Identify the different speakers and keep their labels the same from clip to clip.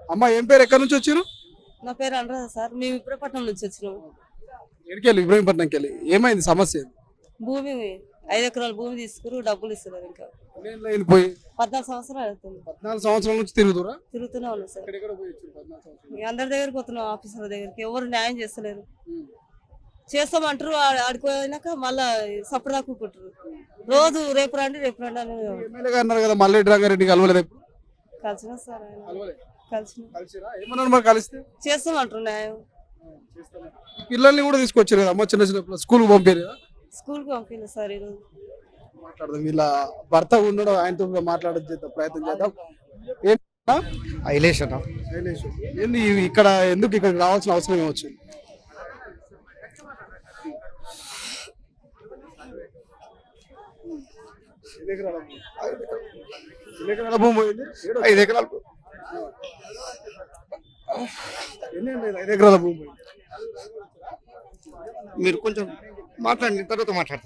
Speaker 1: అమ్మ ఏం పేరు ఎక్కడి నుంచి వచ్చారు
Speaker 2: నా పేరు అనురాధ సార్ మేము ఇబ్రపట్నం నుంచి వచ్చినాము
Speaker 1: ఎడికెళ్ళి ఇబ్రహీంపట్నంకి వెళ్ళి ఏమైంది సమస్య ఏంది?
Speaker 2: భూమి ఐదు ఎకరాల భూమి తీసుకురు డబ్బులు ఇస్తున్నారు ఇంకా
Speaker 1: ఎన్నేళ్ళు అయింది పోయి
Speaker 2: పద్నాలుగు సంవత్సరాలు అవుతుంది
Speaker 1: పద్నాలుగు సంవత్సరాల నుంచి తిరుగుతురా
Speaker 2: తిరుగుతూనే ఉన్నాం సార్
Speaker 1: ఎక్కడెక్కడ పోయి వచ్చారు పద్నాలుగు సంవత్సరాలు
Speaker 2: మీ అందరి దగ్గరికి పోతున్నాం ఆఫీసర్ల దగ్గరికి ఎవరు న్యాయం చేస్తలేరు చేస్తామంటారు ఆ- ఆడికి పోయినాక మళ్ళా సప్పుడు దాకా కూకుంటారు రోజు రేపు రండి రేపు రండి అని
Speaker 1: ఎమ్మెల్యే గారు అన్నారు కదా మల్లెడ్డి రంగారెడ్డి కలవలేదు ఎప్పుడు
Speaker 2: కలిసిన సార్ ఆయన
Speaker 1: కలవలే
Speaker 2: కలిసిన
Speaker 1: కలిసిరా ఏమన్నారు మరి కలిస్తే
Speaker 2: చేస్తామంటారు న్యాయం
Speaker 1: పిల్లల్ని కూడా తీసుకొచ్చారు కదా అమ్మ చిన్న చిన్న స్కూల్ పంపారు కదా
Speaker 2: స్కూల్కి పంపించారు సార్ ఈరోజు
Speaker 1: మాట్లాడదాం వీళ్ళ భర్త ఉండడం ఆయనతో కూడా మాట్లాడే చేద్దాం ప్రయత్నం చేద్దాం ఏం
Speaker 3: ఐలేష్ అన్న
Speaker 1: శైలేష్, ఏంది ఇవి ఇక్కడ ఎందుకు ఇక్కడికి రావాల్సిన అవసరం ఏమొచ్చింది ఎన్ని ఎకరాల భూమి? ఎన్ని ఎకరాల భూమి పోయింది? ఏడు-
Speaker 3: ఐదు ఎకరాలు
Speaker 1: ఎన్ని ఉన్నాయి? ఐదు ఎకరాల భూమి పోయింది.
Speaker 3: మీరు కొంచెం మాట్లాడండి తర్వాత మాట్లాడతా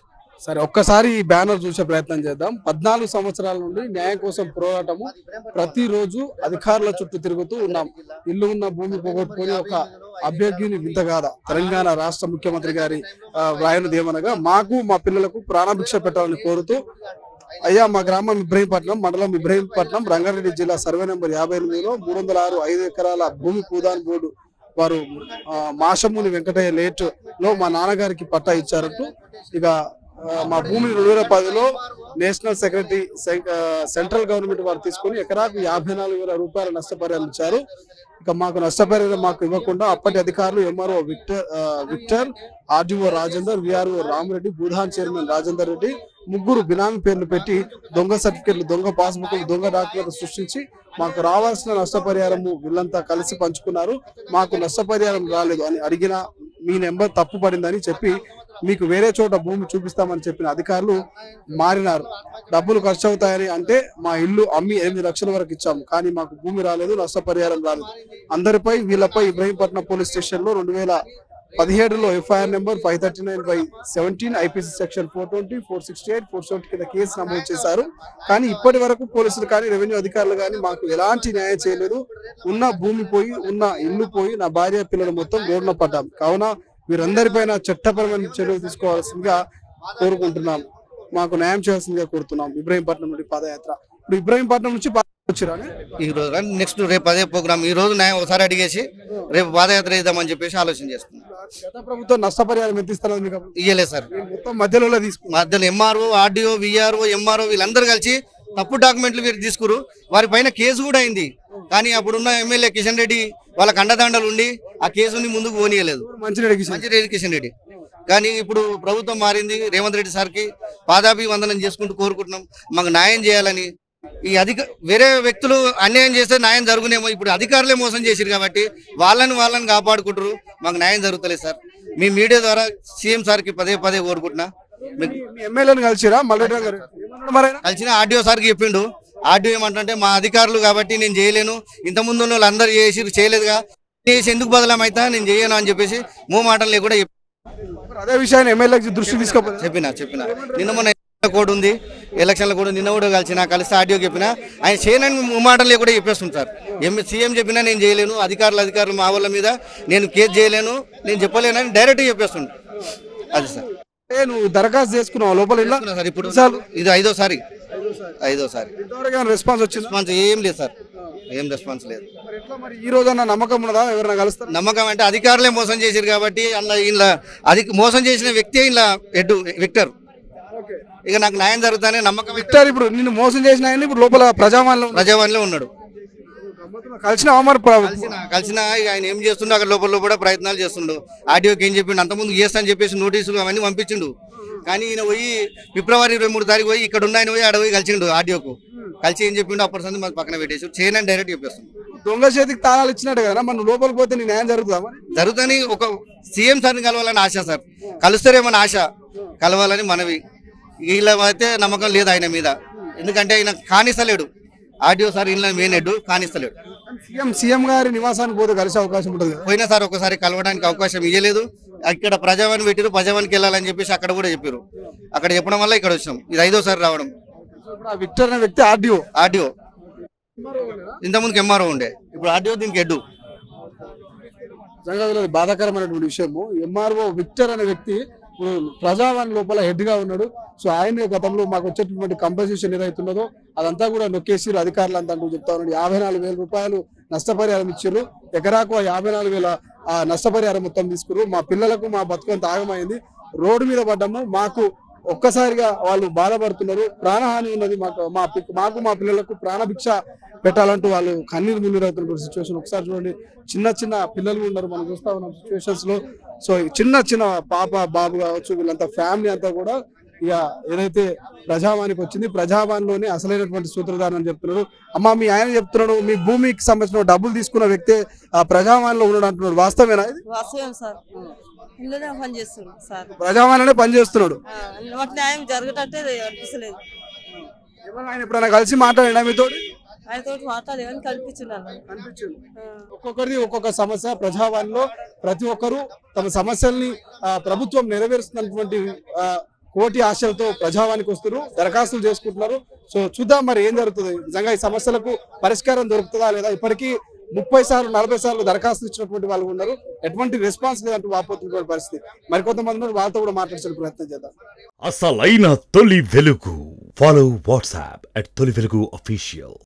Speaker 1: సరే ఒక్కసారి ఈ బ్యానర్ చూసే ప్రయత్నం చేద్దాం పద్నాలుగు సంవత్సరాల నుండి న్యాయం కోసం పోరాటము ప్రతిరోజు అధికారుల చుట్టూ తిరుగుతూ ఉన్నాం ఇల్లు ఉన్న భూమి పోగొట్టుకొని ఒక అభ్యర్థిని వింతగాద తెలంగాణ రాష్ట్ర ముఖ్యమంత్రి గారి ఆ, వ్రాయనది ఏమనగా మాకు మా పిల్లలకు ప్రాణభిక్ష పెట్టాలని కోరుతూ అయ్యా మా గ్రామం ఇబ్రహీంపట్నం మండలం ఇబ్రహీంపట్నం రంగారెడ్డి జిల్లా సర్వే నెంబర్ యాభై ఎనిమిదిలో మూడు వందల ఆరు ఐదు ఎకరాల భూమి పూదాన్ బోర్డు వారు ఆ, మాషముని వెంకటయ్య లేట్ లో మా నాన్నగారికి పట్టా ఇచ్చారంటూ ఇక ఆ, మా భూమిని రెండు వేల పదిలో నేషనల్ సెక్రటరీ సెంట్రల్ గవర్నమెంట్ వారు తీసుకుని ఎకరాకు యాభై నాలుగు వేల రూపాయల నష్టపరిహారం ఇచ్చారు ఇక మాకు నష్టపరిహారం మాకు ఇవ్వకుండా అప్పటి అధికారులు ఎంఆర్ఓ విక్టర్ ఆ, Victor RDO Rajender VRO Ramareddy Bhoodan chairman Rajender Reddy ముగ్గురు బినామీ పేర్లు పెట్టి దొంగ సర్టిఫికెట్లు దొంగ పాస్బుక్లు దొంగ డాక్యుమెంట్లు సృష్టించి మాకు రావాల్సిన నష్టపరిహారము వీళ్ళంతా కలిసి పంచుకున్నారు మాకు నష్టపరిహారం రాలేదు అని అడిగిన మీ నెంబర్ తప్పు పడిందని చెప్పి మీకు వేరే చోట భూమి చూపిస్తామని చెప్పిన అధికారులు మారినారు డబ్బులు ఖర్చు అవుతాయని అంటే మా ఇల్లు అమ్మి ఎనిమిది లక్షల వరకు ఇచ్చాము కానీ మాకు భూమి రాలేదు నష్టపరిహారం రాలేదు అందరిపై వీళ్ళపై ఇబ్రహీంపట్నం పోలీస్ స్టేషన్ లో రెండు వేల పదిహేడులో FIR number five thirty nine by seventeen IPC section four twenty four sixty eight four seventy కింద కేసు నమోదు చేశారు కానీ ఇప్పటి వరకు పోలీసులు కానీ రెవెన్యూ అధికారులు కానీ మాకు ఎలాంటి న్యాయం చేయలేదు ఉన్న భూమి పోయి ఉన్న ఇల్లు పోయి నా భార్య పిల్లలు మొత్తం రోడ్న పడ్డాం కావున వీరందరిపైన చట్టపరమైన చర్యలు తీసుకోవాల్సిందిగా కోరుకుంటున్నాం మాకు న్యాయం చేయాల్సిందిగా కోరుతున్నాం ఇబ్రహీంపట్నం నుండి పాదయాత్ర ఇప్పుడు ఇబ్రహీంపట్నం నుంచి పాదయాత్ర వచ్చిరా
Speaker 3: ఈ రోజు నెక్స్ట్ రేపు అదే ప్రోగ్రామ్ ఈ రోజు న్యాయం ఒకసారి అడిగేసి రేపు పాదయాత్ర చేద్దామని చెప్పేసి ఆలోచన చేస్తున్నాం
Speaker 1: గత ప్రభుత్వం నష్టపరిహారం ఎంత ఇస్తున్నారు మీకు అప్పుడు?
Speaker 3: ఇయ్యలేదు సార్
Speaker 1: మీరు మొత్తం మధ్యలో తీసుకున్నారు
Speaker 3: మధ్యలో ఎంఆర్ఓ ఆర్డీఓ విఆర్ఓ ఎంఆర్ఓ వీళ్ళందరూ కలిసి తప్పు డాక్యుమెంట్లు వీరు తీసుకురు వారి పైన కేసు కూడా అయింది కానీ అప్పుడున్న ఎమ్మెల్యే కిషన్ రెడ్డి వాళ్ళకి అండదండలు ఉండి ఆ కేసుని ముందుకు పోనీయలేదు
Speaker 1: మంచినీళ్ళ కిషన్
Speaker 3: మంచిరెడ్డి కిషన్ రెడ్డి కానీ ఇప్పుడు ప్రభుత్వం మారింది రేవంత్ రెడ్డి సార్కి పాదాభి వందనం చేసుకుంటూ కోరుకుంటున్నాం మాకు న్యాయం చేయాలని ఈ అధిక వేరే వ్యక్తులు అన్యాయం చేస్తే న్యాయం జరుగునేమో ఇప్పుడు అధికారులే మోసం చేసిరు కాబట్టి వాళ్ళని వాళ్ళని కాపాడుకుంటారు మాకు న్యాయం జరుగుతలేదు సార్ మీ మీడియా ద్వారా సీఎం సార్కి పదే పదే కోరుకుంటున్నా మీకు
Speaker 1: మీ ఎమ్మెల్యేని కలిసిరా మల్లెడ్డి గారు ఏమన్నాడు మరి ఆయన?
Speaker 3: కలిసిన ఆర్డీఓ సార్కి చెప్పిండు ఆర్డీఓ ఏమంటే మా అధికారులు కాబట్టి నేను చేయలేను ఇంతకుముందు ఉన్న వాళ్ళు అందరు చేసి చేయలేదుగా చేసి ఎందుకు బదలమైతా నేను చేయను అని చెప్పేసి మూ మాటలు లేకుండా చెప్పి
Speaker 1: మరి అదే విషయాన్ని ఎమ్మెల్యేకి దృష్టి తీసుకోపోతే
Speaker 3: చెప్పిన చెప్పిన నిన్న మొన్న ఎలక్షన్ల కోడ్ ఉంది ఎలక్షన్ల కోడ్ నిన్న కూడా కలిసిన కలిసి ఆడియో చెప్పిన ఆయన చేయనని మాటలు కూడా చెప్పేస్తుంది సార్ ఎం సీఎం చెప్పినా నేను చేయలేను అధికారులు అధికారులు మా వాళ్ళ మీద నేను కేసు చేయలేను నేను చెప్పలేనని డైరెక్ట్ చెప్పేస్తుండు అది సార్
Speaker 1: ఏ నువ్వు దరఖాస్తు చేసుకున్నావు లోపల ఇలా
Speaker 3: సార్ ఇప్పుడు
Speaker 1: సార్లు?
Speaker 3: ఇది ఐదోసారి ఐదోసారి
Speaker 1: ఇంతవరకు ఏమైనా రెస్పాన్స్ వచ్చిందా
Speaker 3: రెస్పాన్స్ ఏం లేదు సార్ ఏం రెస్పాన్స్ లేదు
Speaker 1: మరి ఎట్లా మరి ఈ రోజన్నా నమ్మకం ఉన్నదా ఎవరైనా కలుస్తారు
Speaker 3: నమ్మకం అంటే అధికారులే మోసం చేశారు కాబట్టి అందులో ఇలా అది మోసం చేసిన వ్యక్తి ఇలా హెడ్ విక్టర్ ఇక నాకు న్యాయం జరుగుతానే నమ్మకం అయితే
Speaker 1: విక్టర్ ఇప్పుడు నిన్ను మోసం చేసిన ఆయన ఇప్పుడు లోపల ప్రజావాణిలో ఉన్నాడు.
Speaker 3: ప్రజావాణిలో ఉన్నాడు
Speaker 1: కలిసిన మరి ప్ర-
Speaker 3: కలిసిన కలిసిన ఇక ఆయన ఏం చేస్తుండో అక్కడ లోపల లోపల ప్రయత్నాలు చేస్తుండు ఆడియోకి ఏం చెప్పిండు అంతకుముందు చేస్తా అని చెప్పేసి నోటీసులు అవన్నీ పంపించిండు కానీ ఈయన పోయి ఫిబ్రవరి ఇరవై మూడు తారీఖు పోయి ఇక్కడ ఉన్న ఆయన పోయి ఆడ పోయి కలిసిండు ఆడియోకు కలిసి ఏం చెప్పిండు అప్పటి సంది మాకు పక్కన పెట్టేసి చేయనని డైరెక్ట్ చెప్పేస్తుంది
Speaker 1: దొంగ చేతికి తాళాలు ఇచ్చినట్టు కదా మన లోపలికి పోతే నీ న్యాయం జరుగుతుందా మరి
Speaker 3: జరుగుతుంది ఒక సీఎం సార్ని కలవాలని ఆశ సార్ కలుస్తారేమని ఆశ కలవాలని మనవి వీళ్ళ అయితే నమ్మకం లేదు ఆయన మీద ఎందుకంటే ఆయన కానిస్తలేడు ఆడియో సార్ ఈయన మెయిన్ హెడ్ కానిస్తలేడు
Speaker 1: సీఎం సీఎం గారి నివాసానికి పోతే కలిసే అవకాశం ఉంటుంది కదా
Speaker 3: పోయిన సార్ ఒకసారి కలవడానికి అవకాశం ఇవ్వలేదు ఇక్కడ ప్రజావాణి పెట్టిరు ప్రజావానికి వెళ్ళాలని చెప్పేసి అక్కడ కూడా చెప్పారు అక్కడ చెప్పడం వల్ల ఇక్కడ వచ్చినాం ఇది ఐదోసారి రావడం
Speaker 1: ఇప్పుడు ఆ విక్టర్ అనే వ్యక్తి ఆర్డీఓ
Speaker 3: ఆడియో ఇంతకుముందుకు ఎంఆర్ఓ ఉండే ఇప్పుడు ఆర్డీఓ దీనికి ఎడ్డు
Speaker 1: నిజంగా అది బాధాకరమైనటువంటి విషయము ఎంఆర్ఓ విక్టర్ అనే వ్యక్తి ఇప్పుడు ప్రజావాణి లోపల హెడ్ గా ఉన్నాడు సో ఆయన గతంలో మాకు వచ్చేటటువంటి కంపెన్సేషన్ ఏదైతే ఉన్నదో అదంతా కూడా నొక్కేసి అధికారులు అంతా అంటూ చెప్తా ఉన్నాడు యాభై నాలుగు వేల రూపాయలు నష్టపరిహారం ఇచ్చారు ఎకరాకు ఆ యాభై నాలుగు వేల ఆ నష్టపరిహారం మొత్తం తీసుకురు మా పిల్లలకు మా బతుకంత ఆగమైంది రోడ్డు మీద పడ్డాము మాకు ఒక్కసారిగా వాళ్ళు బాధపడుతున్నారు ప్రాణహాని ఉన్నది మాకు మా పి- మాకు మా పిల్లలకు ప్రాణభిక్ష పెట్టాలంటూ వాళ్ళు కన్నీరు మున్నీరు అవుతున్న సిచ్యువేషన్ ఒకసారి చూడండి చిన్న చిన్న పిల్లలు ఉన్నారు మనం చూస్తా ఉన్నాం సిచ్యువేషన్స్ లో సో ఈ చిన్న చిన్న పాప బాబు కావచ్చు వీళ్ళంతా ఫ్యామిలీ అంతా కూడా ఇక ఏదైతే ప్రజావానికి వచ్చింది ప్రజావాణిలోనే అసలైనటువంటి సూత్రధారణ అని చెప్తున్నారు అమ్మ మీ ఆయన చెప్తున్నాడు మీ భూమికి సంబంధించిన డబ్బులు తీసుకున్న వ్యక్తే ఆ ప్రజావాణిలో ఉన్నాడు అంటున్నాడు వాస్తవేనా ఇది
Speaker 2: వాస్తవం సార్ ఇల్లునే పని చేస్తుంది సార్
Speaker 1: ప్రజావాణిలోనే పనిచేస్తున్నాడు
Speaker 2: ఆ, మాకు న్యాయం జరగటట్టే అనిపిస్తలేదు
Speaker 1: ఏమన్నా ఆయన ఎప్పుడైనా కలిసి మాట్లాడినా మీతో
Speaker 2: ఆయనతో మాట్లాడేవని కల్పించున్నాను
Speaker 1: అనిపించింది ఒక్కొక్కరిది ఒక్కొక్క సమస్య ప్రజావాణిలో ప్రతి ఒక్కరూ తమ సమస్యల్ని ఆ, ప్రభుత్వం నెరవేరుస్తున్నటువంటి ఆ, కోటి ఆశలతో ప్రజావానికి వస్తున్నారు దరఖాస్తులు చేసుకుంటున్నారు సో చూద్దాం మరి ఏం జరుగుతుంది నిజంగా ఈ సమస్యలకు పరిష్కారం దొరుకుతుందా లేదా ఇప్పటికీ ముప్పై సార్లు నలభై సార్లు దరఖాస్తులు ఇచ్చినటువంటి వాళ్ళు ఉన్నారు ఎటువంటి రెస్పాన్స్ లేదంటూ వాపోతున్నటువంటి పరిస్థితి మరి కొంతమంది ఉన్నారు వాళ్ళతో కూడా మాట్లాడే ప్రయత్నం చేద్దాం
Speaker 4: అసలైన తొలి వెలుగు ఫాలో వాట్సాప్ అట్ తొలి వెలుగు అఫీషియల్